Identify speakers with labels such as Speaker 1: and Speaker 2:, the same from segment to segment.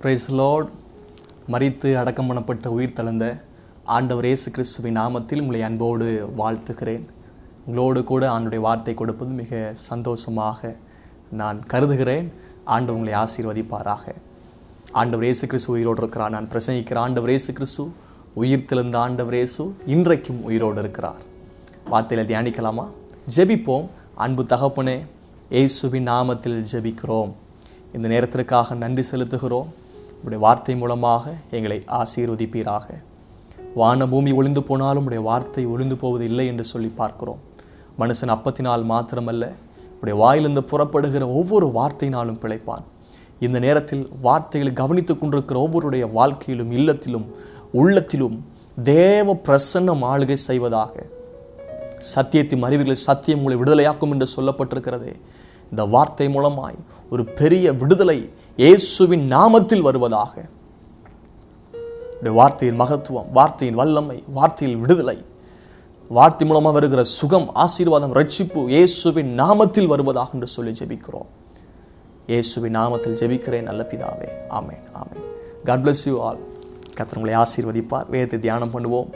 Speaker 1: Price Lord மரித்து அடக்கம் பண்ணப்பட்ட உயிர் தழுந்த ஆண்டவர் இயேசு கிறிஸ்துவின் நாமத்தில் உங்களை அன்போடு வாழ்த்துகிறேன் உங்களோடு கூட ஆண்டுடைய வார்த்தை கொடுப்பது மிக சந்தோஷமாக நான் கருதுகிறேன் ஆண்டவர் உங்களை ஆசீர்வதிப்பாராக ஆண்டவர் இயேசு கிறிஸ்து உயிரோடு இருக்கிறார் நான் பிரசங்கிக்கிற ஆண்டவர் இயேசு கிறிஸ்து உயிர் தெழுந்த ஆண்டவர் இயேசு இன்றைக்கும் உயிரோடு இருக்கிறார் வார்த்தையில் தியானிக்கலாமா ஜெபிப்போம் அன்பு தகப்பனே இயேசுவின் நாமத்தில் ஜெபிக்கிறோம் இந்த நேரத்திற்காக நன்றி செலுத்துகிறோம் உடைய வார்த்தை மூலமாக எங்களை ஆசீர்வதிப்பீராக வான பூமி ஒளிந்து போனாலும் உடைய வார்த்தை ஒளிந்து போவது இல்லை என்று சொல்லி பார்க்கிறோம் மனுஷன் அப்பத்தினால் மாத்திரமல்ல உடைய வாயிலிருந்து புறப்படுகிற ஒவ்வொரு வார்த்தையினாலும் பிழைப்பான் இந்த நேரத்தில் வார்த்தைகளை கவனித்துக் கொண்டிருக்கிற ஒவ்வொருடைய வாழ்க்கையிலும் இல்லத்திலும் உள்ளத்திலும் தேவ பிரசன்னம் ஆளுகை செய்வதாக சத்தியத்தின் அறிவுகளை சத்தியம் உங்களை விடுதலையாக்கும் என்று சொல்லப்பட்டிருக்கிறதே இந்த வார்த்தை மூலமாய் ஒரு பெரிய விடுதலை இயேசுவின் நாமத்தில் வருவதாக உடைய வார்த்தையின் மகத்துவம் வார்த்தையின் வல்லமை வார்த்தையில் விடுதலை வார்த்தை மூலமாக வருகிற சுகம் ஆசீர்வாதம் ரட்சிப்பு இயேசுவின் நாமத்தில் வருவதாக என்று சொல்லி ஜெபிக்கிறோம் இயேசுவின் நாமத்தில் ஜெபிக்கிறேன் நல்ல பிதாவே ஆமேன் ஆமேன் காட் bless யூ ஆல் கர்த்தர் உங்களை ஆசீர்வதிப்பார் வேதத்தை தியானம் பண்ணுவோம்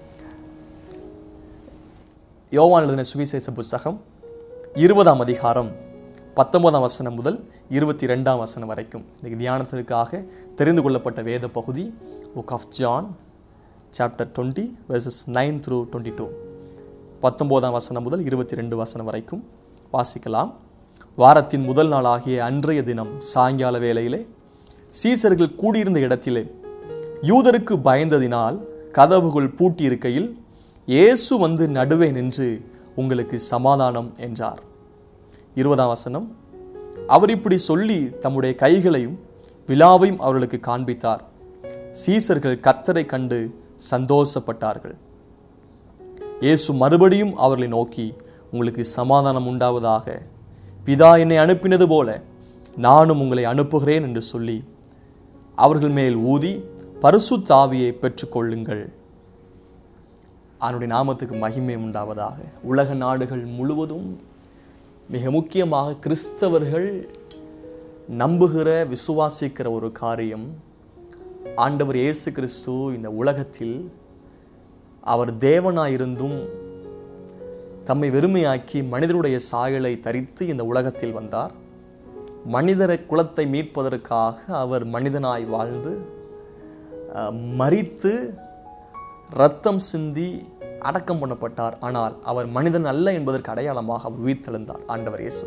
Speaker 1: யோவான் எழுதின சுவிசேஷ புஸ்தகம் இருபதாம் அதிகாரம் பத்தொன்பதாம் வசனம் முதல் இருபத்தி ரெண்டாம் வசனம் வரைக்கும் இன்னைக்கு தியானத்திற்காக தெரிந்து கொள்ளப்பட்ட வேத பகுதி book of John chapter twenty verses nine through twenty two பத்தொம்போதாம் வசனம் முதல் இருபத்தி ரெண்டு வசனம் வரைக்கும் வாசிக்கலாம் வாரத்தின் முதல் நாளாகிய அன்றைய தினம் சாயங்கால வேளையிலே சீசர்கள் கூடியிருந்த இடத்திலே யூதருக்கு பயந்ததினால் கதவுகள் பூட்டியிருக்கையில் இயேசு வந்து நடுவே நின்று உங்களுக்கு சமாதானம் என்றார் இருபதாம் வசனம் அவர் இப்படி சொல்லி தம்முடைய கைகளையும் விழாவையும் அவர்களுக்கு காண்பித்தார் சீசர்கள் கத்தரை கண்டு சந்தோஷப்பட்டார்கள் இயேசு மறுபடியும் அவர்களை நோக்கி உங்களுக்கு சமாதானம் உண்டாவதாக பிதா என்னை அனுப்பினது போல நானும் உங்களை அனுப்புகிறேன் என்று சொல்லி அவர்கள் மேல் ஊதி பரிசுத்தாவியை பெற்றுக்கொள்ளுங்கள் அவனுடைய நாமத்துக்கு மகிமை உண்டாவதாக உலக நாடுகள் முழுவதும் மிக முக்கியமாக கிறிஸ்தவர்கள் நம்புகிற விசுவாசிக்கிற ஒரு காரியம் ஆண்டவர் இயேசு கிறிஸ்து இந்த உலகத்தில் அவர் தேவனாயிருந்தும் தம்மை வெறுமையாக்கி மனிதனுடைய சாயலை தரித்து இந்த உலகத்தில் வந்தார் மனிதர குலத்தை மீட்பதற்காக அவர் மனிதனாய் வாழ்ந்து அஹ், மரித்து ரத்தம் சிந்தி அடக்கம் பண்ணப்பட்டார் ஆனால் அவர் மனிதன் அல்ல என்பதற்கு அடையாளமாக அவர் உயிர்த்தெழுந்தார் ஆண்டவர் இயேசு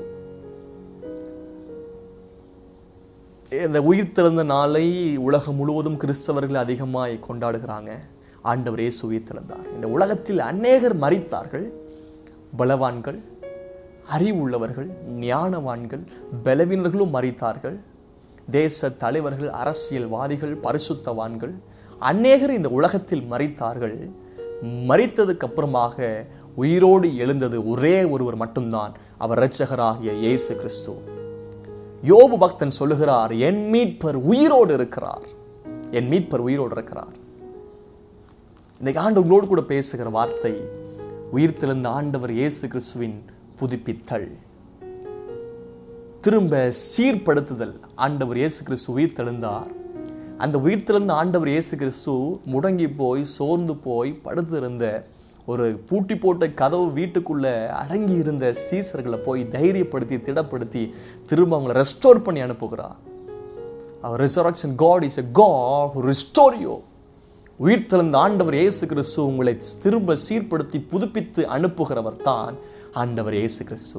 Speaker 1: இந்த உயிர்த்தெழுந்த நாளை உலகம் முழுவதும் கிறிஸ்தவர்கள் அதிகமாய் கொண்டாடுகிறாங்க ஆண்டவர் இயேசு உயிர்த்தெழுந்தார் இந்த உலகத்தில் அநேகர் மரித்தார்கள் பலவான்கள் அறிவுள்ளவர்கள் ஞானவான்கள் பலவீனர்களும் மறித்தார்கள் தேச தலைவர்கள் அரசியல்வாதிகள் பரிசுத்தவான்கள் அநேகர் இந்த உலகத்தில் மறித்தார்கள் மறித்ததுக்கு அப்புறமாக உயிரோடு எழுந்தது ஒரே ஒருவர் மட்டும்தான் அவர் இரட்சகராகிய இயேசு கிறிஸ்து யோபு பக்தன் சொல்லுகிறார் என் மீட்பர் உயிரோடு இருக்கிறார் என் மீட்பர் உயிரோடு இருக்கிறார் இன்னைக்கு ஆண்டு உங்களோடு கூட பேசுகிற வார்த்தை உயிர்த்தெழுந்த ஆண்டவர் இயேசு கிறிஸ்துவின் புதுப்பித்தல் திரும்ப சீர்படுத்துதல் ஆண்டவர் இயேசு கிறிஸ்து உயிர்த்தெழுந்தார் அந்த உயிர்த்தெழுந்த ஆண்டவர் இயேசு கிறிஸ்து முடங்கி போய் சோர்ந்து போய் படுத்திருந்த ஒரு பூட்டி போட்ட கதவு வீட்டுக்குள்ள அடங்கி இருந்த சீசர்களை போய் தைரியப்படுத்தி திடப்படுத்தி திரும்ப அவங்களை ரெஸ்டோர் பண்ணி அனுப்புகிறார் அவர் resurrection God is a God restore you உயிர்த்தெழுந்த ஆண்டவர் இயேசு கிறிஸ்து உங்களை திரும்ப சீர்படுத்தி புதுப்பித்து அனுப்புகிறவர் தான் ஆண்டவர் இயேசு கிறிஸ்து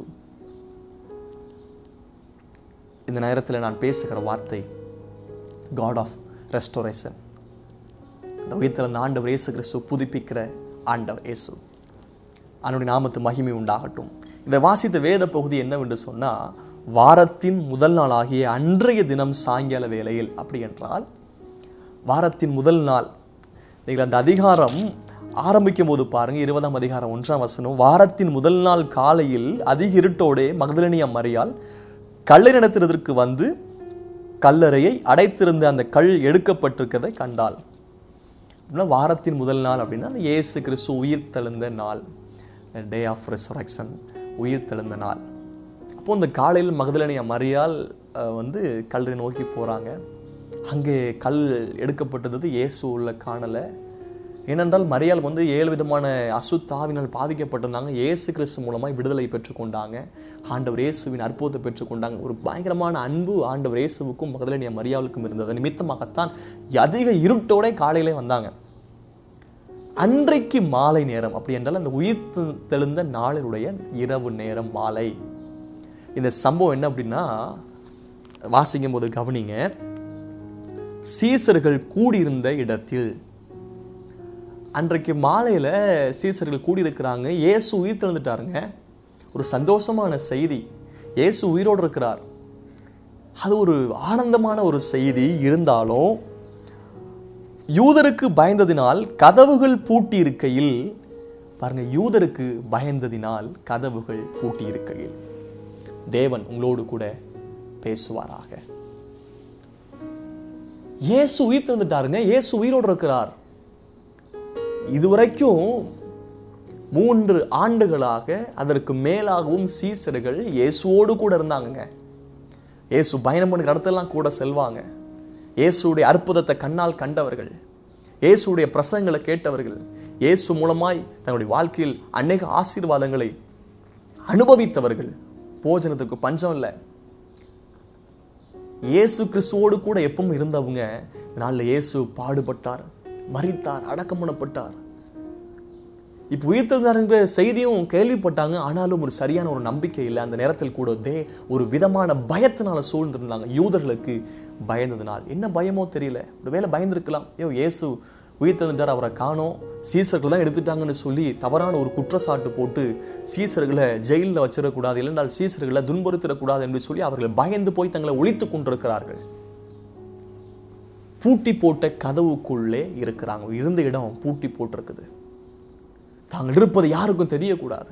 Speaker 1: இந்த நேரத்தில் நான் பேசுகிற வார்த்தை காட் ஆஃப் ரெஸ்டோரேஷன் இந்த உயிர்த்தெழுந்த ஆண்டவர் இயேசு கிறிஸ்து புதுப்பிக்கிற ஆண்டவர் இயேசு அவனுடைய நாமத்து மகிமை உண்டாகட்டும் இந்த வாசித்த வேத பகுதி என்னவென்று சொன்னால் வாரத்தின் முதல் நாளாகிய அன்றைய தினம் சாயங்கால வேளையில் அப்படி என்றால் வாரத்தின் முதல் நாள் நீங்கள் அந்த அதிகாரம் ஆரம்பிக்கும் போது பாருங்க இருபதாம் அதிகாரம் ஒன்றாம் வசனம் வாரத்தின் முதல் நாள் காலையில் அதிக இருட்டோடே மகதலனியா மறியால் கல்லை நடத்துறதற்கு வந்து கல்லறையை அடைத்திருந்த அந்த கல் எடுக்கப்பட்டிருக்கிறதை கண்டாள் அப்படின்னா வாரத்தின் முதல் நாள் அப்படின்னா அந்த இயேசு கிறிஸ்து உயிர் தெழுந்த நாள் டே ஆஃப் ரெசரக்ஷன் உயிர் தெழுந்த நாள் அப்போ இந்த காலையில் மகதலனியா மரியால் அஹ், வந்து கல்லறை நோக்கி போகிறாங்க அங்கே கல் எடுக்கப்பட்டது இயேசு உள்ள காணலை ஏனென்றால் மரியாள் வந்து ஏழு விதமான அசுத்தாவினால் பாதிக்கப்பட்டிருந்தாங்க இயேசு கிறிஸ்து மூலமாக விடுதலை பெற்றுக்கொண்டாங்க ஆண்டவர் இயேசுவின் அற்புதத்தை பெற்றுக்கொண்டாங்க ஒரு பயங்கரமான அன்பு ஆண்டவர் இயேசுவுக்கும் மகதலினிய மரியாளுக்கும் இருந்தது நிமித்தமாகத்தான் அதிக இருட்டோட காலையிலே வந்தாங்க அன்றைக்கு மாலை நேரம் அப்படி என்றால் அந்த உயிர் தெ- தெழுந்த நாளினுடைய இரவு நேரம் மாலை இந்த சம்பவம் என்ன அப்படின்னா வாசிக்கும் போது கவனிங்க சீசர்கள் கூடியிருந்த இடத்தில் அன்றைக்கு மாலையில் சீசர்கள் கூடியிருக்கிறாங்க இயேசு உயிர் தெழுந்துட்டாருங்க ஒரு சந்தோஷமான செய்தி இயேசு உயிரோடு இருக்கிறார் அது ஒரு ஆனந்தமான ஒரு செய்தி இருந்தாலும் யூதருக்கு பயந்ததினால் கதவுகள் பூட்டி இருக்கையில் பாருங்க யூதருக்கு பயந்ததினால் கதவுகள் பூட்டி இருக்கையில் தேவன் உங்களோடு கூட பேசுவாராக இயேசு உயிர் திறந்துட்டாருங்க இயேசு உயிரோடு இருக்கிறார் இதுவரைக்கும் மூன்று ஆண்டுகளாக அதற்கு மேலாகவும் சீசர்கள் இயேசுவோடு கூட இருந்தாங்கங்க இயேசு பயணம் பண்ணுற இடத்தெல்லாம் கூட செல்வாங்க இயேசுடைய அற்புதத்தை கண்ணால் கண்டவர்கள் இயேசுடைய பிரசங்களை கேட்டவர்கள் இயேசு மூலமாய் தன்னுடைய வாழ்க்கையில் அநேக ஆசீர்வாதங்களை அனுபவித்தவர்கள் போஜனத்துக்கு பஞ்சம் இல்லை இயேசு கிறிஸ்துவோடு கூட எப்பவும் இருந்தவங்க இந்த நாளில் இயேசு பாடுபட்டார் மரித்தார் அடக்கம் பண்ணப்பட்டார் இப்போ உயிர்த்தெழுந்தாருங்கிற செய்தியும் கேள்விப்பட்டாங்க ஆனாலும் ஒரு சரியான ஒரு நம்பிக்கை இல்லை அந்த நேரத்தில் கூட தே ஒரு விதமான பயத்தினால சூழ்ந்திருந்தாங்க யூதர்களுக்கு பயந்ததுனால் என்ன பயமோ தெரியல ஒருவேளை பயந்திருக்கலாம் ஐயோ இயேசு உயிர்த்தெழுந்தார் அவரை காணோம் சீசர்கள் தான் எடுத்துட்டாங்கன்னு சொல்லி தவறான ஒரு குற்றச்சாட்டு போட்டு சீசர்களை ஜெயிலில் வச்சிடக்கூடாது இல்லைனால் சீசர்களை துன்புறுத்திடக்கூடாது என்று சொல்லி அவர்கள் பயந்து போய் தங்களை ஒழித்துக் கொண்டிருக்கிறார்கள் பூட்டி போட்ட கதவுக்குள்ளே இருக்கிறாங்க இருந்த இடம் பூட்டி போட்டிருக்குது தாங்கள் இருப்பது யாருக்கும் தெரியக்கூடாது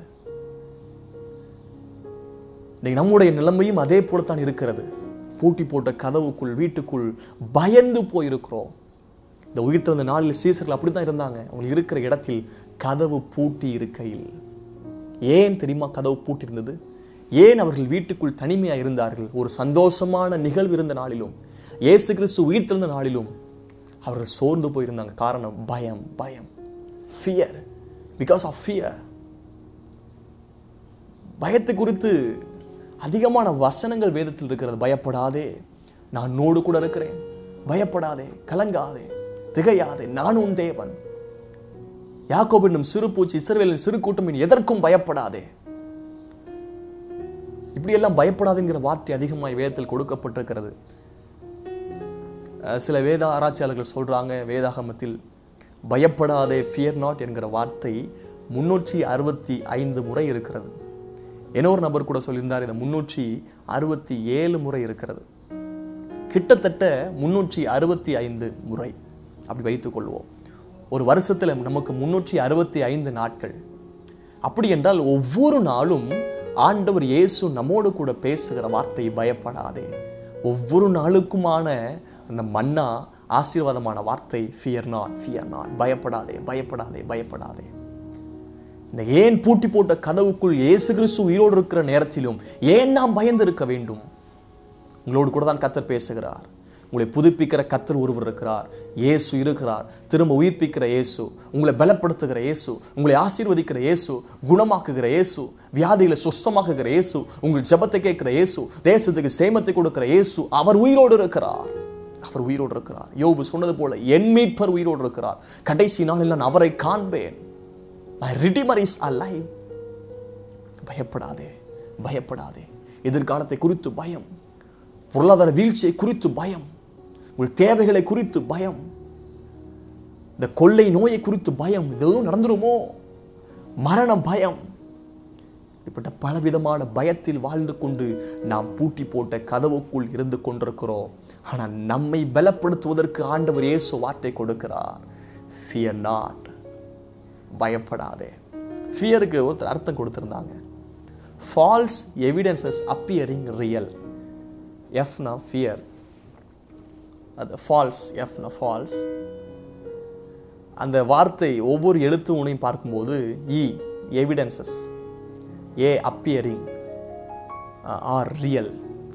Speaker 1: இன்னைக்கு நம்முடைய நிலைமையும் அதே போலத்தான் இருக்கிறது பூட்டி போட்ட கதவுக்குள் வீட்டுக்குள் பயந்து போயிருக்கிறோம் இந்த உயிர் திறந்த நாளில் சீசர்கள் அப்படித்தான் இருந்தாங்க அவங்க இருக்கிற இடத்தில் கதவு பூட்டி இருக்கையில் ஏன் தெரியுமா கதவு பூட்டி இருந்தது ஏன் அவர்கள் வீட்டுக்குள் தனிமையாக இருந்தார்கள் ஒரு சந்தோஷமான நிகழ்வு இருந்த நாளிலும் இயேசு கிறிஸ்து உயிர் திறந்த நாளிலும் அவர்கள் சோர்ந்து போயிருந்தாங்க காரணம் பயம் பயம் ஃபியர் பிகாஸ் ஆஃப் ஃபியர் பயத்தை குறித்து அதிகமான வசனங்கள் வேதத்தில் இருக்கிறது பயப்படாதே நான் உன்னோடு கூட இருக்கிறேன் பயப்படாதே கலங்காதே திகையாதே நான் உன் தேவன் யாக்கோபு என்னும் சிறு பூச்சி இஸ்ரவேலின் சிறு கூட்டம் இனி எதற்கும் பயப்படாதே இப்படியெல்லாம் பயப்படாதுங்கிற வார்த்தை அதிகமாய் வேதத்தில் கொடுக்கப்பட்டிருக்கிறது அஹ் சில வேத ஆராய்ச்சியாளர்கள் சொல்றாங்க வேதாகமத்தில் பயப்படாதே ஃபியர் நாட் என்கிற வார்த்தை முன்னூற்றி அறுபத்தி ஐந்து முறை இருக்கிறது இன்னொரு நபர் கூட சொல்லியிருந்தார் இந்த முன்னூற்றி அறுபத்தி ஏழு முறை இருக்கிறது கிட்டத்தட்ட முன்னூற்றி அறுபத்தி ஐந்து முறை அப்படி வைத்துக் கொள்வோம் ஒரு வருஷத்தில் நமக்கு முன்னூற்றி அறுபத்தி ஐந்து நாட்கள் அப்படி என்றால் ஒவ்வொரு நாளும் ஆண்டவர் இயேசு நம்மோடு கூட பேசுகிற வார்த்தை பயப்படாதே ஒவ்வொரு நாளுக்குமான அந்த மன்னா ஆசீர்வாதமான வார்த்தை ஃபியர் நாட் ஃபியர் நாட் பயப்படாதே பயப்படாதே பயப்படாதே இந்த ஏன் பூட்டி போட்ட கதவுக்குள் இயேசு கிறிஸ்து உயிரோடு இருக்கிற நேரத்திலும் ஏன் நாம் பயந்து இருக்க வேண்டும் உங்களோடு கூட தான் கத்தர் பேசுகிறார் உங்களை புதுப்பிக்கிற கத்தர் ஒருவர் இருக்கிறார் இயேசு இருக்கிறார் திரும்ப உயிர்ப்பிக்கிற இயேசு உங்களை பலப்படுத்துகிற இயேசு உங்களை ஆசீர்வதிக்கிற இயேசு குணமாக்குகிற இயேசு வியாதிகளை சுஸ்தமாக்குகிற இயேசு உங்கள் ஜெபத்தை கேட்கிற இயேசு தேசத்துக்கு சேமத்தை கொடுக்கிற இயேசு அவர் உயிரோடு இருக்கிறார் அவர் உயிரோடு இருக்கிறார் யோபு சொன்னது போல என் மீட்பர் உயிரோடு இருக்கிறார் கடைசி நாளில் நான் அவரை காண்பேன் மை ரிடிமர் இஸ் அலைவ் பயப்படாதே பயப்படாதே எதிர்காலத்தை குறித்து பயம் பொருளாதார வீழ்ச்சியை குறித்து பயம் உங்கள் தேவைகளை குறித்து பயம் இந்த கொள்ளை நோயை குறித்து பயம் இது எதுவும் நடந்துருமோ மரண பயம் இப்பட்ட பலவிதமான பயத்தில் வாழ்ந்து கொண்டு நாம் பூட்டி போட்ட கதவுக்குள் இருந்து கொண்டிருக்கிறோம் ஆனால் நம்மை பலப்படுத்துவதற்கு ஆண்டவர் இயேசு வார்த்தை கொடுக்கிறார் ஃபியர் நாட் பயப்படாதே ஃபியருக்கு ஒருத்தர் அர்த்தம் கொடுத்துருந்தாங்க ஃபால்ஸ் எவிடன்சஸ் அப்பியரிங் ரியல் எஃப்னா ஃபியர் அது ஃபால்ஸ் எஃப்னா ஃபால்ஸ் அந்த வார்த்தை ஒவ்வொரு எழுத்து உனையும் பார்க்கும்போது E evidences A appearing R real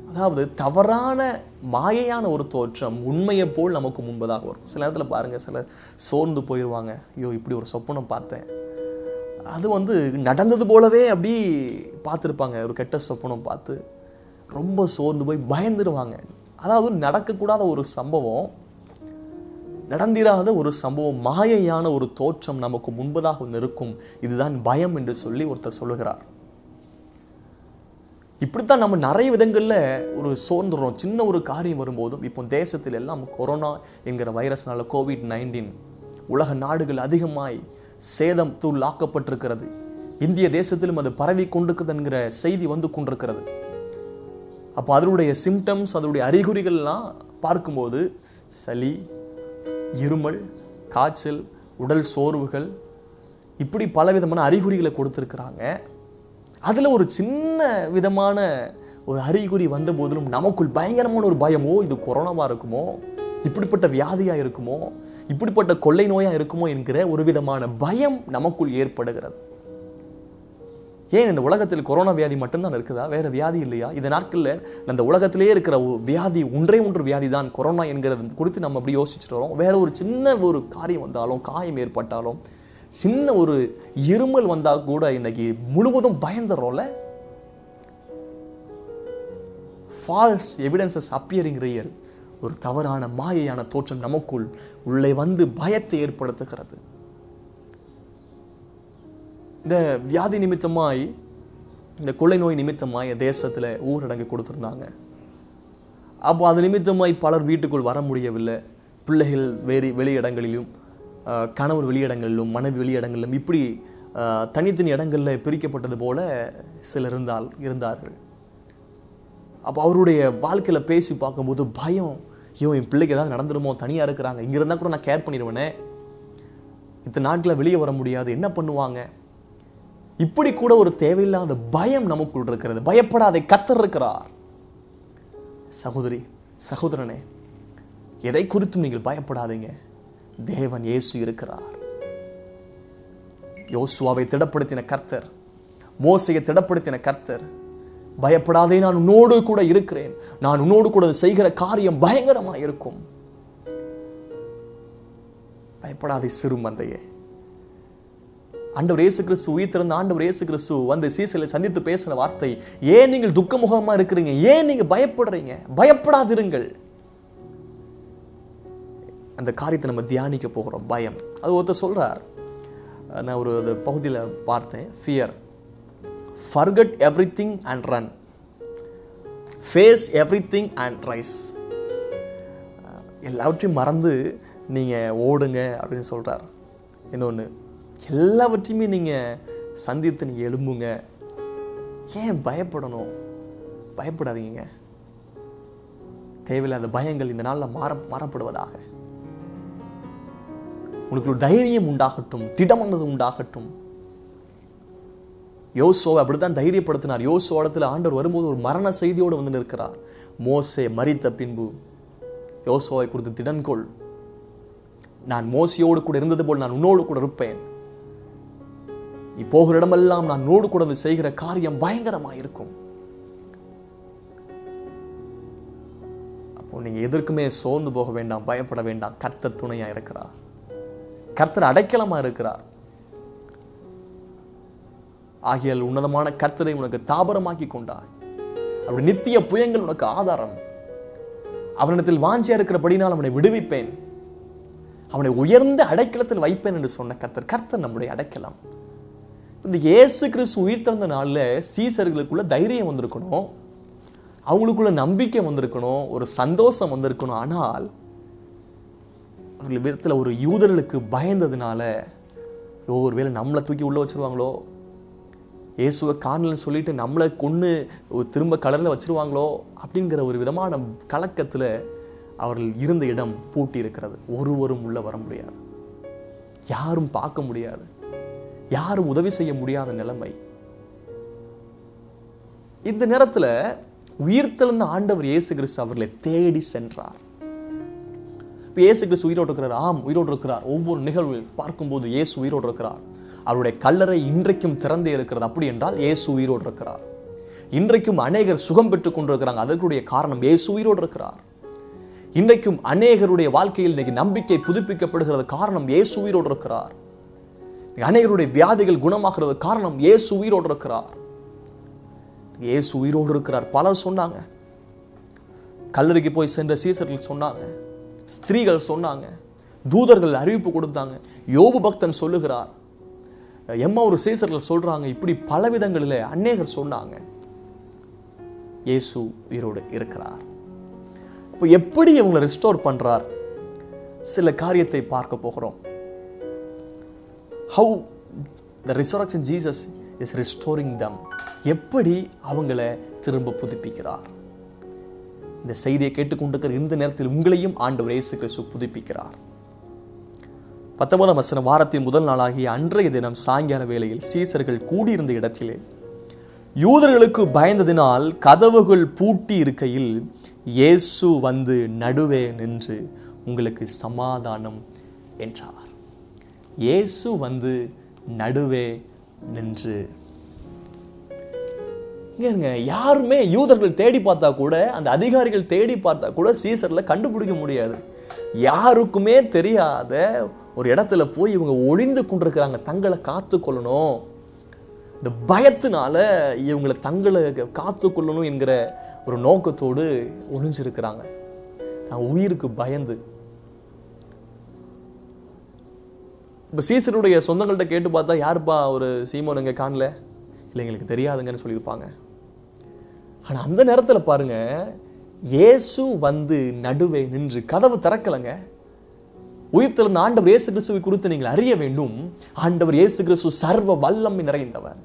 Speaker 1: அதாவது தவறான மாயையான ஒரு தோற்றம் உண்மையை போல் நமக்கு முன்பதாக வரும் சில நேரத்தில் பாருங்கள் சில சோர்ந்து போயிடுவாங்க ஐயோ இப்படி ஒரு சொப்பனம் பார்த்தேன் அது வந்து நடந்தது போலவே அப்படி பார்த்துருப்பாங்க ஒரு கெட்ட சொப்பனம் பார்த்து ரொம்ப சோர்ந்து போய் பயந்துருவாங்க அதாவது நடக்கக்கூடாத ஒரு சம்பவம் நடந்திராத ஒரு சம்பவம் மாயையான ஒரு தோற்றம் நமக்கு முன்பதாக வந்து இருக்கும் இதுதான் பயம் என்று சொல்லி ஒருத்தர் சொல்லுகிறார் இப்படித்தான் நம்ம நிறைய விதங்களில் ஒரு சோர்ந்துடுறோம் சின்ன ஒரு காரியம் வரும்போதும் இப்போ தேசத்தில் எல்லாம் கொரோனா என்கிற வைரஸ்னால கோவிட் நைன்டீன் உலக நாடுகள் அதிகமாய் சேதம் தூளாக்கப்பட்டிருக்கிறது இந்திய தேசத்திலும் அது பரவி கொண்டிருக்குது என்கிற செய்தி வந்து கொண்டிருக்கிறது அப்போ அதனுடைய சிம்டம்ஸ் அதனுடைய அறிகுறிகள்லாம் பார்க்கும்போது சளி இருமல் காய்ச்சல் உடல் சோர்வுகள் இப்படி பலவிதமான அறிகுறிகளை கொடுத்துருக்குறாங்க அதில் ஒரு சின்ன விதமான ஒரு அறிகுறி வந்த போதிலும் நமக்குள் பயங்கரமான ஒரு பயமோ இது கொரோனாவா இருக்குமோ இப்படிப்பட்ட வியாதியா இருக்குமோ இப்படிப்பட்ட கொள்ளை நோயா இருக்குமோ என்கிற ஒரு விதமான பயம் நமக்குள் ஏற்படுகிறது ஏன் இந்த உலகத்தில் கொரோனா வியாதி மட்டும்தான் இருக்குதா வேற வியாதி இல்லையா இந்த நாட்களில் அந்த உலகத்திலே இருக்கிற ஒரு வியாதி ஒன்றே ஒன்று வியாதி தான் கொரோனா என்கிறது குறித்து நம்ம அப்படி யோசிச்சுட்டு வரோம் வேற ஒரு சின்ன ஒரு காரியம் வந்தாலும் காயம் ஏற்பட்டாலும் சின்ன ஒரு இருமல் வந்தா கூட இன்னைக்கு முழுவதும் பயந்துடுறோம்ல ஃபால்ஸ் எவிடன்சஸ் அப்பியரிங் ரியல் ஒரு தவறான மாயையான தோற்றம் நமக்குள் உள்ளே வந்து பயத்தை ஏற்படுத்துகிறது இந்த வியாதி நிமித்தமாய் இந்த கொள்ளை நோய் நிமித்தமாய் தேசத்தில் ஊரடங்கு கொடுத்துருந்தாங்க அப்போ அது நிமித்தமாய் பலர் வீட்டுக்குள் வர முடியவில்லை பிள்ளைகள் வேறு வெளியிடங்களிலும் ஆஹ், கணவர் வெளியிடங்களிலும் மனைவி வெளியிடங்களிலும் இப்படி ஆஹ், தனித்தனி இடங்களில் பிரிக்கப்பட்டது போல சிலர் இருந்தால் இருந்தார்கள் அப்போ அவருடைய வாழ்க்கையில் பேசி பார்க்கும்போது பயம் ஐயோ என் பிள்ளைக்கு ஏதாவது நடந்துருமோ தனியாக இருக்கிறாங்க இங்கே இருந்தால் கூட நான் கேர் பண்ணிடுவேனே இத்தனை நாட்களில் வெளியே வர முடியாது என்ன பண்ணுவாங்க இப்படி கூட ஒரு தேவையில்லாத பயம் நமக்குள் இருக்கிறது பயப்படாதே கத்தர் இருக்கிறார் சகோதரி சகோதரனே எதை குறித்தும் நீங்கள் பயப்படாதீங்க தேவன் இயேசு இருக்கிறார் யோசுவாவை திடப்படுத்தின கர்த்தர் மோசையை திடப்படுத்தின கர்த்தர் பயப்படாதே நான் உன்னோடு கூட இருக்கிறேன் நான் உன்னோடு கூட செய்கிற காரியம் பயங்கரமா இருக்கும் பயப்படாதே சிறு மந்தையே ஆண்டவர் இயேசு கிறிஸ்து உயிர்த்திருந்த ஆண்டவர் இயேசு கிறிஸ்து வந்து சீசலை சந்தித்து பேசின வார்த்தை ஏன் நீங்கள் துக்கமுகமா இருக்கிறீங்க ஏன் நீங்க பயப்படுறீங்க பயப்படாதிருங்கள் அந்த காரியத்தை நம்ம தியானிக்க போகிறோம் பயம் அது ஒருத்தர் சொல்றார் நான் ஒரு அது பகுதியில் பார்த்தேன் fear forget everything and run face everything and rise எல்லாவற்றையும் மறந்து நீங்கள் ஓடுங்க அப்படின்னு சொல்கிறார் இன்னொன்று எல்லாவற்றையுமே நீங்கள் சந்தித்து நீங்கள் எழும்புங்க ஏன் பயப்படணும் பயப்படாதீங்க தேவையில்லாத பயங்கள் இந்த நாளில் மாற மாறப்படுவதாக உனக்கு ஒரு தைரியம் உண்டாகட்டும் திடமானது உண்டாகட்டும் யோசுவை அப்படித்தான் தைரியப்படுத்தினார் யோசுவோடத்தில் ஆண்டவர் வரும்போது ஒரு மரண செய்தியோடு வந்து நிற்கிறார் மோசே மரித்த பின்பு யோசுவை குறித்து திடன்கொள் நான் மோசையோடு கூட இருந்தது போல் நான் உன்னோடு கூட இருப்பேன் நீ போகிற இடமெல்லாம் நான் நோடு கூட வந்து செய்கிற காரியம் பயங்கரமா இருக்கும் அப்போ நீங்க எதற்குமே சோர்ந்து போக வேண்டாம் பயப்பட வேண்டாம் கர்த்தர் துணையா இருக்கிறார் கர்த்தர் அடைக்கலமா இருக்கிறார் ஆகியால் உன்னதமான கர்த்தரை உனக்கு தாபரமாக்கி கொண்டார் அப்படி நித்திய புயங்கள் உனக்கு ஆதாரம் அவனிடத்தில் வாஞ்சியா இருக்கிறபடினால் அவனை விடுவிப்பேன் அவனை உயர்ந்த அடைக்கலத்தில் வைப்பேன் என்று சொன்ன கர்த்தர் கர்த்தர் நம்முடைய அடைக்கலம் இந்த இயேசு கிறிஸ்து உயிர் திறந்த நாளில் சீசர்களுக்குள்ள தைரியம் வந்திருக்கணும் அவங்களுக்குள்ள நம்பிக்கை வந்திருக்கணும் ஒரு சந்தோஷம் வந்திருக்கணும் ஆனால் அவர்கள் விதத்தில் ஒரு யூதர்களுக்கு பயந்ததுனால ஐயோ ஒருவேளை நம்மளை தூக்கி உள்ள வச்சிருவாங்களோ இயேசுவை காணலன்னு சொல்லிட்டு நம்மளை கொன்று திரும்ப கடலில் வச்சிருவாங்களோ அப்படிங்கிற ஒரு விதமான கலக்கத்தில் அவர்கள் இருந்த இடம் பூட்டி இருக்கிறது ஒருவரும் உள்ள வர முடியாது யாரும் பார்க்க முடியாது யாரும் உதவி செய்ய முடியாத நிலைமை இந்த நேரத்தில் உயிர்த்தெழுந்த ஆண்டவர் இயேசு கிறிஸ்து அவர்களை தேடி சென்றார் இப்போ இயேசு கிறிஸ்து உயிரோடு இருக்கிறார் ஆம் உயிரோடு இருக்கிறார் ஒவ்வொரு நிகழ்வில் பார்க்கும்போது இயேசு உயிரோடு இருக்கிறார் அவருடைய கல்லறை இன்றைக்கும் திறந்தே இருக்கிறது அப்படி என்றால் இயேசு உயிரோடு இருக்கிறார் இன்றைக்கும் அநேகர் சுகம் பெற்றுக் கொண்டிருக்கிறாங்க அதற்குடைய காரணம் இயேசு உயிரோடு இருக்கிறார் இன்றைக்கும் அநேகருடைய வாழ்க்கையில் இன்னைக்கு நம்பிக்கை புதுப்பிக்கப்படுகிறது காரணம் இயேசு உயிரோடு இருக்கிறார் அநேகருடைய வியாதிகள் குணமாகிறது காரணம் இயேசு உயிரோடு இருக்கிறார் இயேசு உயிரோடு இருக்கிறார் பலர் சொன்னாங்க கல்லறைக்கு போய் சென்ற சீசர்கள் சொன்னாங்க ஸ்திரீகள் சொன்னாங்க தூதர்கள் அறிவிப்பு கொடுத்தாங்க யோபு பக்தன் சொல்லுகிறார் எம்மா ஒரு சீசர்கள் சொல்றாங்க இப்படி பல விதங்களில் அநேகர் சொன்னாங்க இயேசு உயிரோடு இருக்கிறார் இப்போ எப்படி இவங்களை ரெஸ்டோர் பண்றார் சில காரியத்தை பார்க்க போகிறோம் how the resurrection Jesus is restoring them எப்படி அவங்கள திரும்ப புதுப்பிக்கிறார் இந்த செய்தியை கேட்டுக்கொண்டிருக்கிற இந்த நேரத்தில் உங்களையும் ஆண்டவர் இயேசு கிறிஸ்து புதுப்பிக்கிறார் பத்தொன்பதாம் வசனம் வாரத்தின் முதல் நாளாகிய அன்றைய தினம் சாயங்கால வேளையில் சீசர்கள் கூடியிருந்த இடத்திலே யூதர்களுக்கு பயந்ததினால் கதவுகள் பூட்டி இருக்கையில் இயேசு வந்து நடுவே நின்று உங்களுக்கு சமாதானம் என்றார் இயேசு வந்து நடுவே நின்று இங்க யாருமே யூதர்கள் தேடி பார்த்தா கூட அந்த அதிகாரிகள் தேடி பார்த்தா கூட சீசர்ல கண்டுபிடிக்க முடியாது யாருக்குமே தெரியாத ஒரு இடத்துல போய் இவங்க ஒளிந்து கொண்டிருக்கிறாங்க தங்களை காத்து கொள்ளணும் இந்த பயத்தினால இவங்களை தங்களை காத்து கொள்ளணும் என்கிற ஒரு நோக்கத்தோடு ஒளிஞ்சிருக்கிறாங்க நான் உயிருக்கு பயந்து இப்போ சீசருடைய சொந்தங்கள்கிட்ட கேட்டு பார்த்தா யாருப்பா ஒரு சீமோன் இங்கே காணல இல்லை எங்களுக்கு தெரியாதுங்கன்னு சொல்லியிருப்பாங்க ஆனால் அந்த நேரத்தில் பாருங்க இயேசு வந்து நடுவே நின்று கதவு திறக்கலைங்க உயிர்த்தெழுந்த ஆண்டவர் இயேசு கிறிஸ்துவை குறித்து நீங்கள் அறிய வேண்டும் ஆண்டவர் இயேசு கிறிஸ்து சர்வ வல்லம் நிறைந்தவர்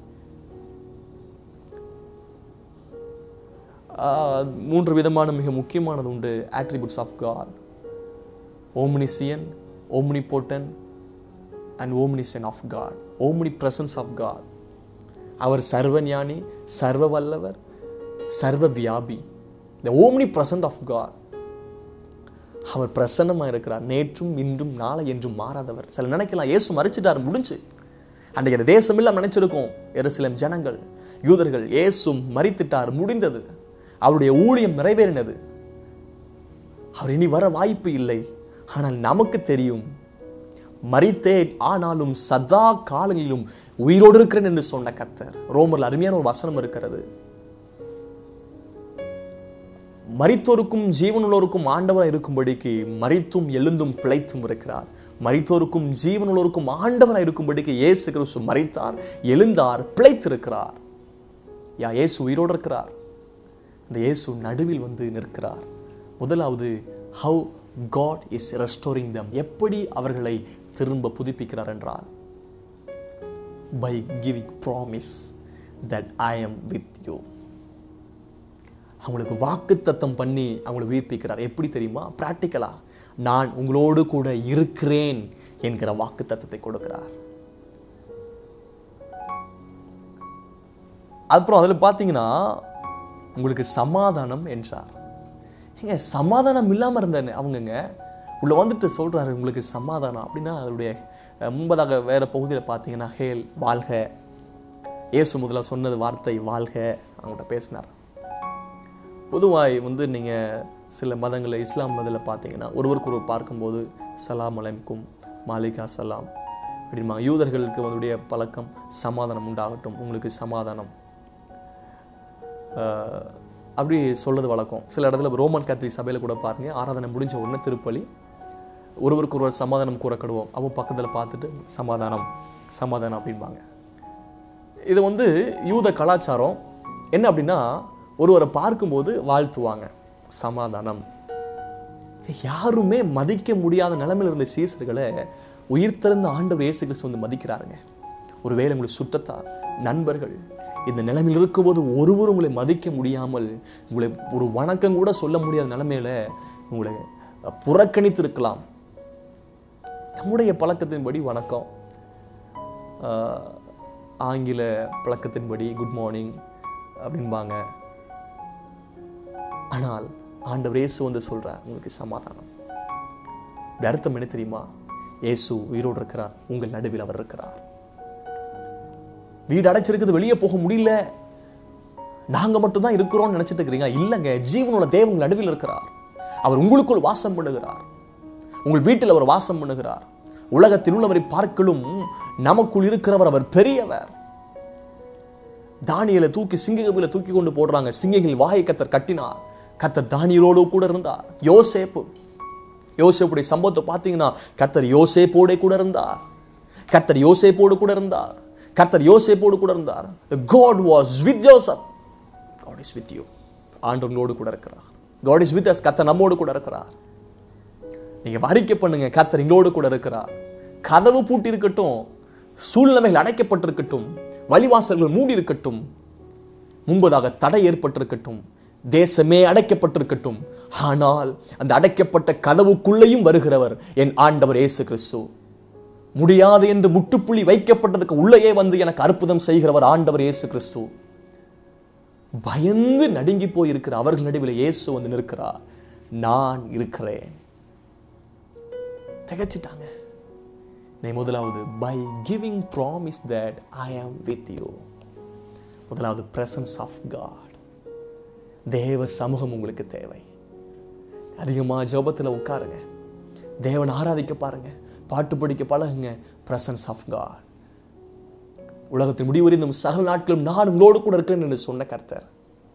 Speaker 1: ஆஹ், மூன்று விதமான மிக முக்கியமானது உண்டு attributes of God omniscient omnipotent and omniscient of God omnipresence of God அவர் சர்வஞானி சர்வ வல்லவர் சர்வ வியாபி the omnipresent of God அவர் பிரசன்னமாக இருக்கிறார் நேற்றும் இன்றும் நாளை என்றும் மாறாதவர் சில நினைக்கலாம் இயேசு மறைச்சிட்டார் முடிஞ்சு அன்றைக்கு அந்த தேசமெல்லாம் நினைச்சிருக்கோம் எருசலேம் ஜனங்கள் யூதர்கள் இயேசு மறித்துட்டார் முடிந்தது அவருடைய ஊழியம் நிறைவேறினது அவர் இனி வர வாய்ப்பு இல்லை ஆனால் நமக்கு தெரியும் மறித்தேன் ஆனாலும் சதா காலங்களிலும் உயிரோடு இருக்கிறேன் என்று சொன்ன கர்த்தர் ரோமர்ல அருமையான ஒரு வசனம் இருக்கிறது மரித்தோருக்கும் ஜீவனுள்ளோருக்கும் ஆண்டவராக இருக்கும்படிக்கு மரித்தும் எழுந்தும் பிழைத்தும் இருக்கிறார் மரித்தோருக்கும் ஜீவனுள்ளோருக்கும் ஆண்டவராக இருக்கும்படிக்கு இயேசு கிறிஸ்து மரித்தார் எழுந்தார் பிழைத்திருக்கிறார் யா இயேசு உயிரோடு இருக்கிறார் இந்த இயேசு நடுவில் வந்து நிற்கிறார் முதலாவது how God is restoring them எப்படி அவர்களை திரும்ப புதுப்பிக்கிறார் என்றால் by giving promise that I am with you அவங்களுக்கு வாக்குத்தத்தம் பண்ணி அவங்களை உயிர்ப்பிக்கிறார் எப்படி தெரியுமா பிராக்டிக்கலா நான் உங்களோடு கூட இருக்கிறேன் என்கிற வாக்குத்தத்தத்தை கொடுக்கிறார் அப்புறம் அதில் பார்த்தீங்கன்னா உங்களுக்கு சமாதானம் என்றார் ஏங்க சமாதானம் இல்லாமல் இருந்த அவங்கங்க உள்ள வந்துட்டு சொல்றாரு உங்களுக்கு சமாதானம் அப்படின்னா அதனுடைய அஹ், முன்பதாக வேற பகுதியில் பார்த்தீங்கன்னா ஹேல் வாழ்க இயேசு முதல்ல சொன்னது வார்த்தை வாழ்க அவங்கள்ட்ட பேசினார் பொதுவாய் வந்து நீங்கள் சில மதங்களில் இஸ்லாம் மதத்தில் பார்த்தீங்கன்னா ஒருவருக்கு ஒருவர் பார்க்கும்போது சலாம் அலைக்கும் மாலிகா சலாம் அப்படிமா யூதர்களுக்கு வந்துடைய பழக்கம் சமாதானம் உண்டாகட்டும் உங்களுக்கு சமாதானம் ஆஹ், அப்படி சொல்றது வழக்கம் சில இடத்துல ரோமன் கேத்தலிக் சபையில் கூட பாருங்க ஆராதனை முடிஞ்ச உடனே திருப்பலி ஒருவருக்கு ஒருவர் சமாதானம் கூறக்கடுவோம் அவன் பக்கத்தில் பார்த்துட்டு சமாதானம் சமாதானம் அப்படிம்பாங்க இது வந்து யூத கலாச்சாரம் என்ன அப்படின்னா ஒருவரை பார்க்கும்போது வாழ்த்துவாங்க சமாதானம் யாருமே மதிக்க முடியாத நிலைமையில் இருந்த சீசர்களை உயிர்த்தெழுந்த ஆண்டவர் இயேசு கிறிஸ்து வந்து மதிக்கிறாருங்க ஒருவேளை உங்களுக்கு சுற்றத்தார் நண்பர்கள் இந்த நிலைமையில் இருக்கும்போது ஒருவர் உங்களை மதிக்க முடியாமல் உங்களை ஒரு வணக்கம் கூட சொல்ல முடியாத நிலைமையில உங்களை புறக்கணித்து இருக்கலாம் நம்முடைய பழக்கத்தின்படி வணக்கம் ஆஹ், ஆங்கில பழக்கத்தின்படி குட் மார்னிங் அப்படின்பாங்க ஆனால் ஆண்டவர் இயேசு வந்து சொல்றார் உங்களுக்கு சமாதானம் இப்படி அர்த்தம் என்ன தெரியுமா இயேசு உயிரோடு இருக்கிறார் உங்கள் நடுவில் அவர் இருக்கிறார் வீடு அடைச்சிருக்குது வெளியே போக முடியல நாங்க மட்டும் தான் இருக்கிறோம்னு நினைச்சிட்டு இருக்கிறீங்க இல்லைங்க ஜீவனோட தேவன் உங்கள் நடுவில் இருக்கிறார் அவர் உங்களுக்குள் வாசம் பண்ணுகிறார் உங்கள் வீட்டில் அவர் வாசம் பண்ணுகிறார் உலகத்தில் உள்ளவரை பார்க்கலும் நமக்குள் இருக்கிறவர் அவர் பெரியவர் தானியலை தூக்கி சிங்ககபில தூக்கி கொண்டு போடுறாங்க சிங்கங்கள் வாயை கத்தர் கட்டினார் கத்தர் தானியலோடு கூட இருந்தார் யோசேப்பு யோசேப்புடைய சம்பவத்தை பார்த்தீங்கன்னா கத்தர் யோசேப்போட கூட இருந்தார் கத்தர் யோசேப்போடு கூட இருந்தார் கத்தர் யோசேப்போடு கூட இருந்தார் God was with Joseph God is with you ஆண்டவங்களோடு கூட இருக்கிறார் காட் இஸ் வித் அஸ் கத்தர் நம்மோடு கூட இருக்கிறார் நீங்க வரிக்கை பண்ணுங்க கத்தர் எங்களோடு கூட இருக்கிறார் கதவு பூட்டி இருக்கட்டும் சூழ்நிலைகள் அடைக்கப்பட்டிருக்கட்டும் வழிவாசல்கள் மூடி இருக்கட்டும் முன்பதாக தடை ஏற்பட்டிருக்கட்டும் தேசமே அடைக்கப்பட்டிருக்கட்டும் ஆனால் அந்த அடைக்கப்பட்ட கதவுக்குள்ளேயும் வருகிறவர் என் ஆண்டவர் இயேசு கிறிஸ்து முடியாது என்று முட்டுப்புள்ளி வைக்கப்பட்டதுக்கு உள்ளேயே வந்து எனக்கு அற்புதம் செய்கிறவர் ஆண்டவர் இயேசு கிறிஸ்து பயந்து நடுங்கி போயிருக்கிற அவர்கள் நடுவில் இயேசு வந்து நிற்கிறார் நான் இருக்கிறேன் திகச்சிட்டாங்க நீ முதலாவது by giving promise that I am with you முதலாவது பிரசன்ஸ் ஆஃப் காட் தேவ சமூகம் உங்களுக்கு தேவை அதிகமாக ஜெபத்தில் உட்காருங்க தேவன் ஆராதிக்க பாருங்க பாட்டு படிக்க பழகுங்க பிரசன்ஸ் ஆஃப் காட் உலகத்தின் முடிவறிந்தும் சகல நாட்களும் நான் உங்களோடு கூட இருக்கிறேன் என்று சொன்ன கர்த்தர்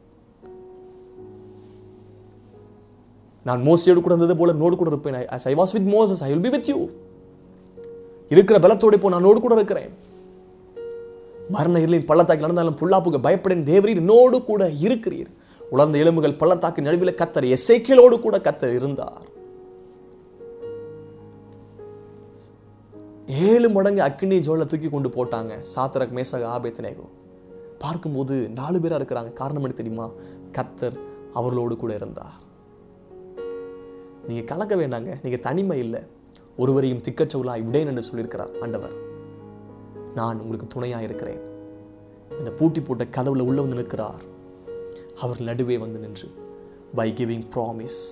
Speaker 1: நான் மோஸ்டியோடு கூட இருந்தது போல நோடு கூட இருப்பேன் as I was with Moses I will be with you இருக்கிற பலத்தோடு இப்போ நான் நோடு கூட இருக்கிறேன் மரண இருளின் பள்ளத்தாக்கில் நடந்தாலும் புல்லாப்புக்கு பயப்படேன் தேவரீர் என்னோடு கூட இருக்கிறீர் உலர்ந்த எலும்புகள் பள்ளத்தாக்கு நடுவில் கத்தர் எசைக்கியலோடு கூட கத்தர் இருந்தார் ஏழு மடங்கு அக்னி ஜோலை தூக்கி கொண்டு போட்டாங்க சாத்திரக் மேசக ஆபேத்தனேகோ பார்க்கும்போது நாலு பேரா இருக்கிறாங்க காரணம் என்ன தெரியுமா கத்தர் அவர்களோடு கூட இருந்தார் நீங்க கலக்க வேண்டாங்க நீங்க தனிமை இல்லை ஒருவரையும் திக்கற்றவளாய் விடேன் என்று சொல்லியிருக்கிறார் ஆண்டவர் நான் உங்களுக்கு துணையா இருக்கிறேன் இந்த பூட்டி போட்ட கதவுல உள்ள வந்து நிற்கிறார் அவர் நடுவே வந்து நின்று by giving promise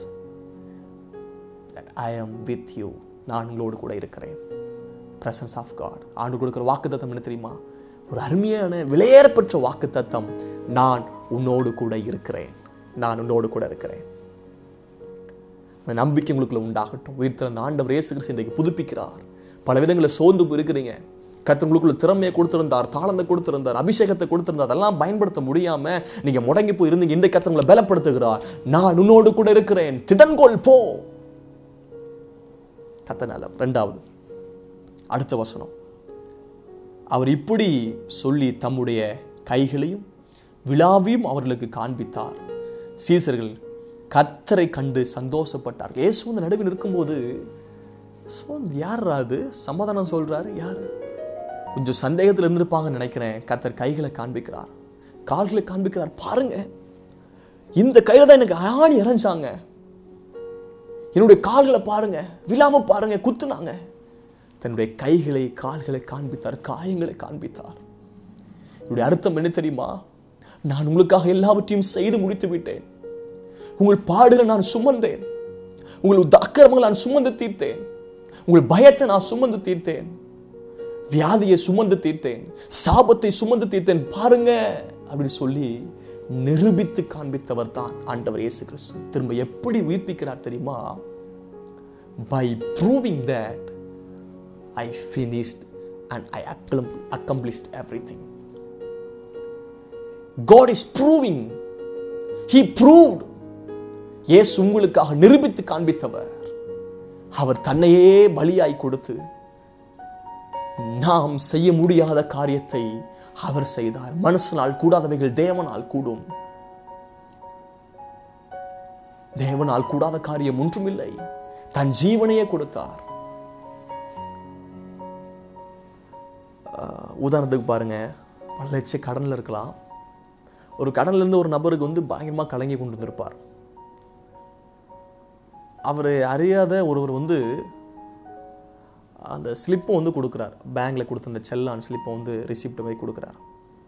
Speaker 1: I am with you நான் உங்களோடு கூட இருக்கிறேன் பிரசன்ஸ் ஆஃப் காட் ஆண்டு கொடுக்குற வாக்கு தத்தம் என்ன தெரியுமா ஒரு அருமையான விலையேறப்பெற்ற வாக்கு தத்தம் நான் உன்னோடு கூட இருக்கிறேன் நான் உன்னோடு கூட இருக்கிறேன் அந்த நம்பிக்கை உங்களுக்குள்ள உண்டாகட்டும் உயிர்த்திறந்த ஆண்டவர் இயேசு கிறிஸ்து இன்றைக்கு புதுப்பிக்கிறார் பல விதங்களில் சோர்ந்து போய் இருக்கிறீங்க கர்த்தர் உங்களுக்குள்ள திறமையை கொடுத்திருந்தார் தாளந்தை கொடுத்திருந்தார் அபிஷேகத்தை கொடுத்திருந்தார் அதெல்லாம் பயன்படுத்த முடியாம நீங்க முடங்கி போய் இருந்தீங்க இன்றைக்கு கர்த்தர் உங்களை பலப்படுத்துகிறார் நான் உன்னோடு கூட இருக்கிறேன் திடன்கோள் போ கத்தனால ரெண்டாவது அடுத்த வசனம் அவர் இப்படி சொல்லி தம்முடைய கைகளையும் விழாவையும் அவர்களுக்கு காண்பித்தார் சீசர்கள் கத்தரை கண்டு சந்தோஷப்பட்டார் இயேசு அந்த நடுவில் இருக்கும்போது ஸோ யார் அது சமாதானம் சொல்றாரு யாரு கொஞ்சம் சந்தேகத்தில் இருந்திருப்பாங்கன்னு நினைக்கிறேன் கத்தர் கைகளை காண்பிக்கிறார் கால்களை காண்பிக்கிறார் பாருங்க இந்த கையில தான் எனக்கு ஆணி இறைஞ்சாங்க என்னுடைய கால்களை பாருங்க விழாவை பாருங்க குத்துனாங்க தன்னுடைய கைகளை கால்களை காண்பித்தார் காயங்களை காண்பித்தார் என்னுடைய அர்த்தம் என்ன தெரியுமா நான் உங்களுக்காக எல்லாவற்றையும் செய்து முடித்து விட்டேன் உங்கள் பாடுகளை நான் சுமந்தேன் உங்கள் அக்கிரமங்களை நான் சுமந்து தீர்த்தேன் உங்கள் பயத்தை நான் சுமந்து தீர்த்தேன் வியாதியை சுமந்து தீர்த்தேன் சாபத்தை சுமந்து தீர்த்தேன் பாருங்க அப்படின்னு சொல்லி நிரூபித்து காண்பித்தவர் தான் ஆண்டவர் இயேசு கிறிஸ்து திரும்ப எப்படி உயிர்ப்பிக்கிறார் தெரியுமா by proving that I finished and I accom- accomplished everything. God is proving. He proved. இயேசு உங்களுக்காக நிரூபித்து காண்பித்தவர் அவர் தன்னையே பலியாய் கொடுத்து நாம் செய்ய முடியாத காரியத்தை அவர் செய்தார் மனசனால் கூடாதவைகள் தேவனால் கூடும் தேவனால் கூடாத காரியம் ஒன்றுமில்லை தன் ஜீவனையே கொடுத்தார் ஆஹ் உதாரணத்துக்கு பாருங்க பல லட்ச கடனில் இருக்கலாம் ஒரு கடன்ல இருந்து ஒரு நபருக்கு வந்து பயங்கரமாக கலங்கி கொண்டு வந்திருப்பார் அவர் அறியாத ஒருவர் வந்து அந்த ஸ்லிப்பை வந்து கொடுக்குறார் பேங்க்ல கொடுத்த அந்த செல்லான் ஸ்லிப்பை வந்து ரிசிப்ட் போய் கொடுக்குறார்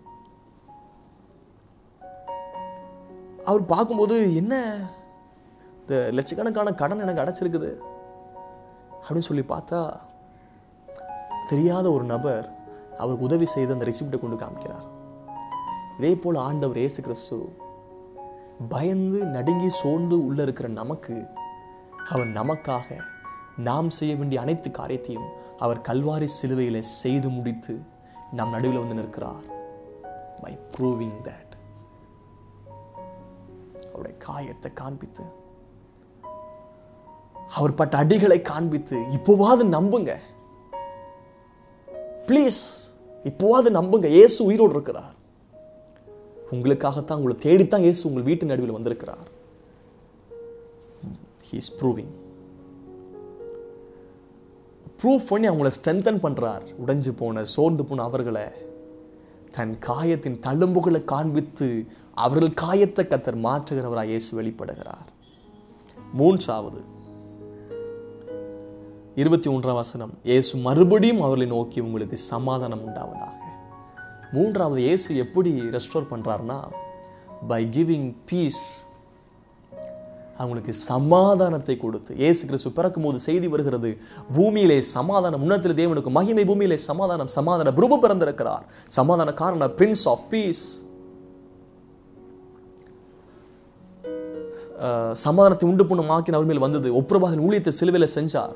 Speaker 1: அவர் பார்க்கும்போது என்ன இந்த லட்சக்கணக்கான கடன் எனக்கு அடைச்சிருக்குது அப்படின்னு சொல்லி பார்த்தா தெரியாத ஒரு நபர் அவருக்கு உதவி செய்து அந்த ரிசிப்டை கொண்டு காமிக்கிறார் இதே போல் ஆண்டவர் இயேசு கிறிஸ்து பயந்து நடுங்கி சோர்ந்து உள்ள இருக்கிற நமக்கு அவர் நமக்காக நாம் செய்ய வேண்டிய அனைத்து காரியத்தையும் அவர் கல்வாரி சிலுவையில செய்து முடித்து நம் நடுவில் வந்து நிற்கிறார் பை ப்ரூவிங் தட் அவருடைய காயத்தை காண்பித்து அவர் பட்ட அடிகளை காண்பித்து இப்போவாது நம்புங்க ப்ளீஸ் இப்போவாது நம்புங்க இயேசு உயிரோடு இருக்கிறார் உங்களுக்காகத்தான் உங்களை தேடித்தான் இயேசு உங்கள் வீட்டு நடுவில் வந்திருக்கிறார் ஹி இஸ் ப்ரூவிங் ப்ரூஃப் பண்ணி அவங்கள ஸ்ட்ரென்தன் பண்றார் உடைஞ்சு போன சோர்ந்து போன அவர்களை தன் காயத்தின் தழும்புகளை காண்பித்து அவர்கள் காயத்தை கத்தர் மாற்றுகிறவராய் இயேசு வெளிப்படுகிறார் மூன்றாவது இருபத்தி ஒன்றாம் வசனம் இயேசு மறுபடியும் அவர்களை நோக்கி உங்களுக்கு சமாதானம் உண்டாவதாக மூன்றாவது இயேசு எப்படி ரெஸ்டோர் பண்றாருன்னா பை கிவிங் பீஸ் அவங்களுக்கு சமாதானத்தை கொடுத்து இயேசு கிறிஸ்து பிறக்கும் போது செய்தி வருகிறது பூமியிலே சமாதானம் உன்னத்தில் தேவனுக்கு மகிமை பூமியிலே சமாதானம் சமாதான பிரபு பிறந்திருக்கிறார் சமாதான காரண பிரின்ஸ் ஆஃப் பீஸ் சமாதானத்தை உண்டு பண்ணும் ஆக்கின அவர் மேல் வந்தது ஒப்புரபாதன் ஊழியத்தை சிலுவையில் செஞ்சார்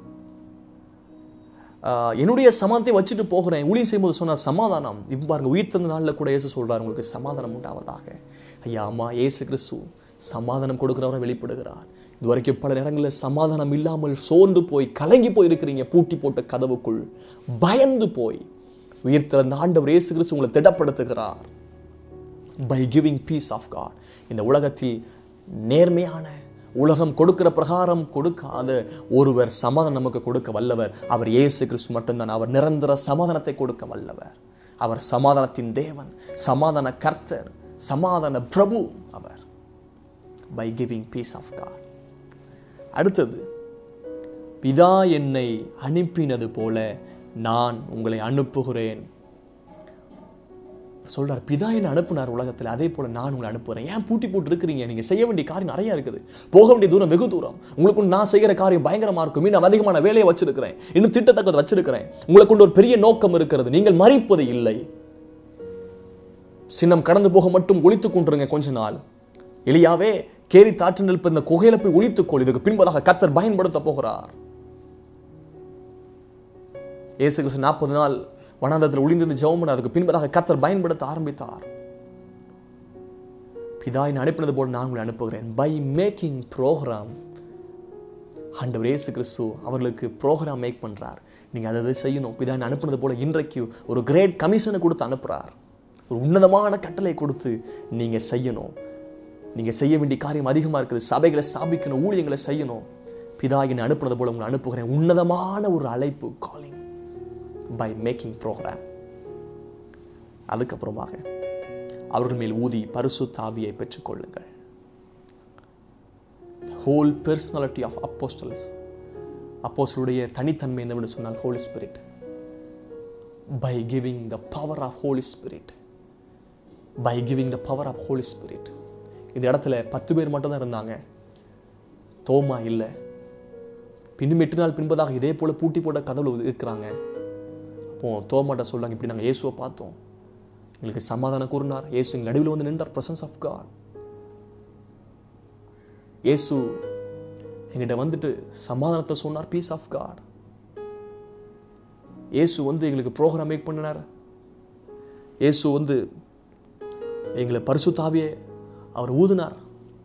Speaker 1: ஆஹ் என்னுடைய சமாதானத்தை வச்சுட்டு போகிறேன் ஊழியம் செய்யும்போது சொன்னார் சமாதானம் இப்போ பாருங்க உயிர் தந்த நாளில் கூட இயேசு சொல்றார் உங்களுக்கு சமாதானம் உண்டாவதாக ஐயா அம்மா இயேசு கிறிஸ்து சமாதானம் கொடுக்கிறவரை வெளிப்படுகிறார் இது வரைக்கும் பல நேரங்களில் சமாதானம் இல்லாமல் சோர்ந்து போய் கலங்கி போய் இருக்கிறீங்க பூட்டி போட்ட கதவுக்குள் பயந்து போய் உயிர் திறந்த ஆண்டவர் இயேசு கிறிஸ்து உங்களை திடப்படுத்துகிறார் by giving peace of God இந்த உலகத்தில் நேர்மையான உலகம் கொடுக்கிற பிரகாரம் கொடுக்காத ஒருவர் சமாதானம் நமக்கு கொடுக்க வல்லவர் அவர் இயேசு கிறிஸ்து மட்டும்தான் அவர் நிரந்தர சமாதானத்தை கொடுக்க வல்லவர் அவர் சமாதானத்தின் தேவன் சமாதான கர்த்தர் சமாதான பிரபு அவர் by giving peace of God அடுத்தது பிதா என்னை அனுப்பினது போல நான் உங்களை அனுப்புகிறேன் சொல்றார் பிதா என்ன அனுப்புனார் உலகத்தில் அதே போல நான் உங்களை அனுப்புறேன் ஏன் பூட்டி போட்டு இருக்கிறீங்க நீங்க செய்ய வேண்டிய காரியம் நிறைய இருக்குது போக வேண்டிய தூரம் வெகு தூரம் உங்களுக்கு நான் செய்கிற காரியம் பயங்கரமா இருக்கும் இன்னும் அதிகமான வேலையை வச்சிருக்கிறேன் இன்னும் திட்டத்தக்கதை வச்சிருக்கிறேன் உங்களை கொண்டு ஒரு பெரிய நோக்கம் இருக்கிறது நீங்கள் மறிப்பது இல்லை சின்னம் கடந்து போக மட்டும் ஒழித்துக் கொண்டிருங்க கொஞ்ச நாள் எளியாவே கேரி தாற்று நிற்ப இந்த குகையில போய் ஒழித்துக்கொள் இதுக்கு பின்பதாக கத்தர் பயன்படுத்த போகிறார் இயேசு கிறிஸ்து நாற்பது நாள் வனாந்தத்தில் ஒளிந்திருந்து ஜெபம் பண்ண அதுக்கு பின்பதாக கத்தர் பயன்படுத்த ஆரம்பித்தார் பிதாயின் அனுப்பினது போல நான் உங்களை அனுப்புகிறேன் பை மேக்கிங் ப்ரோக்ராம் ஆண்டவர் இயேசு கிறிஸ்து அவர்களுக்கு ப்ரோக்ராம் மேக் பண்றார் நீங்க அதை அதை செய்யணும் பிதாயின் அனுப்புனது போல இன்றைக்கு ஒரு கிரேட் கமிஷனை கொடுத்து அனுப்புறார் ஒரு உன்னதமான கட்டளை கொடுத்து நீங்க செய்யணும் நீங்க செய்ய வேண்டிய காரியம் அதிகமா இருக்குது சபைகளை ஸ்தாபிக்கணும் ஊழியங்களை செய்யணும் பிதாயின் அனுப்புனது போல உங்களை அனுப்புகிறேன் உன்னதமான ஒரு அழைப்பு காலிங் பை மேக்கிங் ப்ரோக்ராம் அதுக்கப்புறமாக அவர்கள் மேல் ஊதி பரிசு தாவியை பெற்றுக்கொள்ளுங்கள் ஹோல் பர்சனாலிட்டி ஆஃப் அப்போஸ்டல்ஸ் அப்போஸ்டலுடைய தனித்தன்மை என்னவென்று சொன்னால் Holy Spirit by giving the power of Holy Spirit by giving the power of Holy Spirit இந்த இடத்துல பத்து பேர் மட்டும் தான் இருந்தாங்க தோமா இல்லை பின்னும் எட்டு நாள் பின்பதாக இதே போல பூட்டி போட்ட கதவுல இருக்கிறாங்க அப்போ தோமாட்ட சொல்றாங்க இப்படி நாங்கள் இயேசுவை பார்த்தோம் எங்களுக்கு சமாதானம் கூறினார் இயேசு எங்கள் நடுவில் வந்து நின்றார் பிரசன்ஸ் ஆஃப் காட் இயேசு எங்கிட்ட வந்துட்டு சமாதானத்தை சொன்னார் பீஸ் ஆஃப் காட் இயேசு வந்து எங்களுக்கு ப்ரோக்ராம் மேக் பண்ணினார் இயேசு வந்து எங்களை பரிசுத்தாவியே அவர் ஊதினார்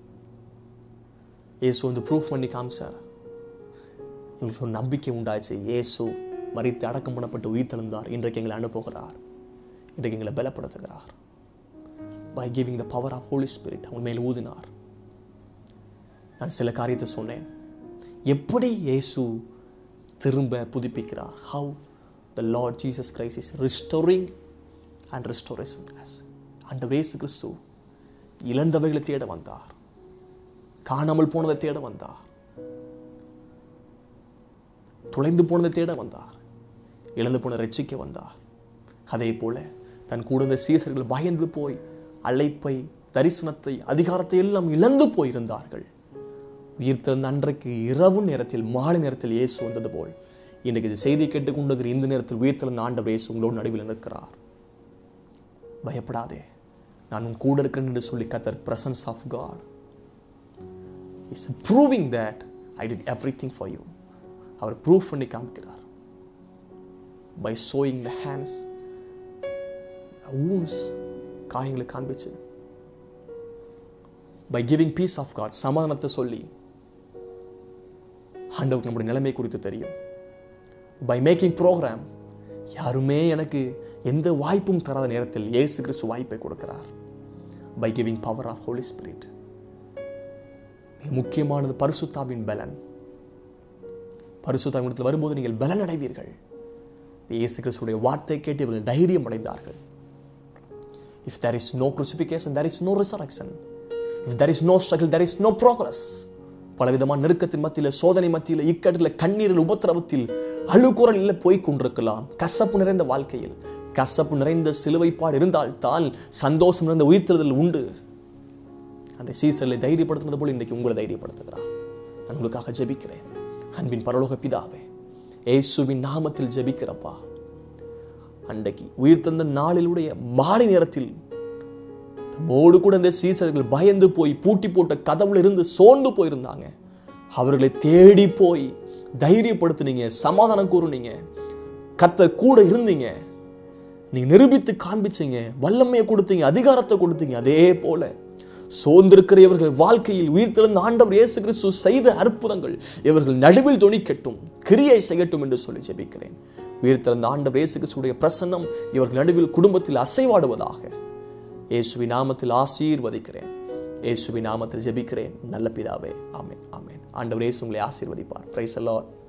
Speaker 1: இயேசு வந்து ப்ரூஃப் பண்ணி காமிச்சார் எங்களுக்கு ஒரு நம்பிக்கை உண்டாச்சு இயேசு மறித்து அடக்கம் பண்ணப்பட்டு உயிர் தெழுந்தார் இன்றைக்கு எங்களை அனுப்புகிறார் இன்றைக்கு எங்களை பலப்படுத்துகிறார் by giving the power of Holy Spirit அவங்க மேல் ஊதினார் நான் சில காரியத்தை சொன்னேன் எப்படி இயேசு திரும்ப புதுப்பிக்கிறார் how the Lord Jesus Christ is restoring and restoration us and Yesu Kristhu இழந்தவைகளை தேட வந்தார் காணாமல் போனதை தேட வந்தார் தொலைந்து போனதை தேட வந்தார் இழந்து போன ரட்சிக்க வந்தார் அதே போல தன் கூட இருந்த சீசர்கள் பயந்து போய் அழைப்பை தரிசனத்தை அதிகாரத்தை எல்லாம் இழந்து போயிருந்தார்கள் உயிர் திறந்த அன்றைக்கு இரவு நேரத்தில் மாலை நேரத்தில் இயேசு வந்தது போல் இன்றைக்கு இது செய்தி கேட்டுக்கொண்டிருக்கிற இந்த நேரத்தில் உயிர் திறந்த ஆண்டவர் இயேசு உங்களோடு நடுவில் நிற்கிறார் பயப்படாதே நான் உன் கூட இருக்கிறேன் என்று சொல்லி கத்தர் presence of God is proving that I did everything for you அவர் ப்ரூவ் பண்ணி காமிக்கிறார் by showing the hands wounds காயங்களை காண்பிச்சு by giving peace of God சமாதானத்தை சொல்லி ஆண்டவருக்கு நம்முடைய நிலைமை குறித்து தெரியும் பை மேக்கிங் ப்ரோக்ராம் யாருமே எனக்கு எந்த வாய்ப்பும் தராத நேரத்தில் இயேசு கிறிஸ்து வாய்ப்பை கொடுக்கிறார் by giving power of Holy Spirit மிக முக்கியமானது பரிசுத்தாவின் பலன் பரிசுத்தாவின் வரும்போது நீங்கள் பலன் அடைவீர்கள் இயேசு கிறிஸ்துடைய வார்த்தை கேட்டு இவர்கள் தைரியம் அடைந்தார்கள் if there is no crucifixion there is no resurrection if there is no struggle there is no progress பலவிதமான நெருக்கத்தின் மத்தியில் சோதனை மத்தியில் இக்கட்டில் கண்ணீரில் உபத்திரவத்தில் அழுகுரலில் போய் கொண்டிருக்கலாம் கசப்பு நிறைந்த வாழ்க்கையில் கசப்பு நிறைந்த சிலுவைப்பாடு இருந்தால் தான் சந்தோஷம் நிறைந்த உயிர்த்தெழுதல் உண்டு அந்த சீசலை தைரியப்படுத்துனது போல இன்றைக்கு உங்களை தைரியப்படுத்துகிறார் நான் உங்களுக்காக ஜெபிக்கிறேன் அன்பின் பரலோக பிதாவே இயேசுவின் நாமத்தில் ஜெபிக்கிறப்பா அன்றைக்கு உயிர் தந்த நாளிலுடைய மாலை நேரத்தில் தம்மோடு கூட இந்த சீசர்கள் பயந்து போய் பூட்டி போட்ட கதவுல இருந்து சோர்ந்து போயிருந்தாங்க அவர்களை தேடி போய் தைரியப்படுத்துனீங்க சமாதானம் கூறுனீங்க கத்தர் கூட இருந்தீங்க நீங்க நிரூபித்து காண்பிச்சீங்க வல்லமையை கொடுத்தீங்க அதிகாரத்தை கொடுத்தீங்க அதே போல சோர்ந்திருக்கிற இவர்கள் வாழ்க்கையில் உயிர்த்தெழுந்த ஆண்டவர் இயேசு கிறிஸ்து செய்த அற்புதங்கள் இவர்கள் நடுவில் தொனிக்கட்டும் கிரியை செய்யட்டும் என்று சொல்லி ஜெபிக்கிறேன் உயிர்த்தெழுந்த ஆண்டவர் இயேசு கிறிஸ்துடைய பிரசன்னம் இவர்கள் நடுவில் குடும்பத்தில் அசைவாடுவதாக இயேசுவி நாமத்தில் ஆசீர்வதிக்கிறேன் இயேசுவி நாமத்தில் ஜெபிக்கிறேன் நல்ல பிதாவே ஆமென் ஆமென் ஆண்டவர் இயேசு உங்களை ஆசீர்வதிப்பார் பிரைஸ் அல்லாட்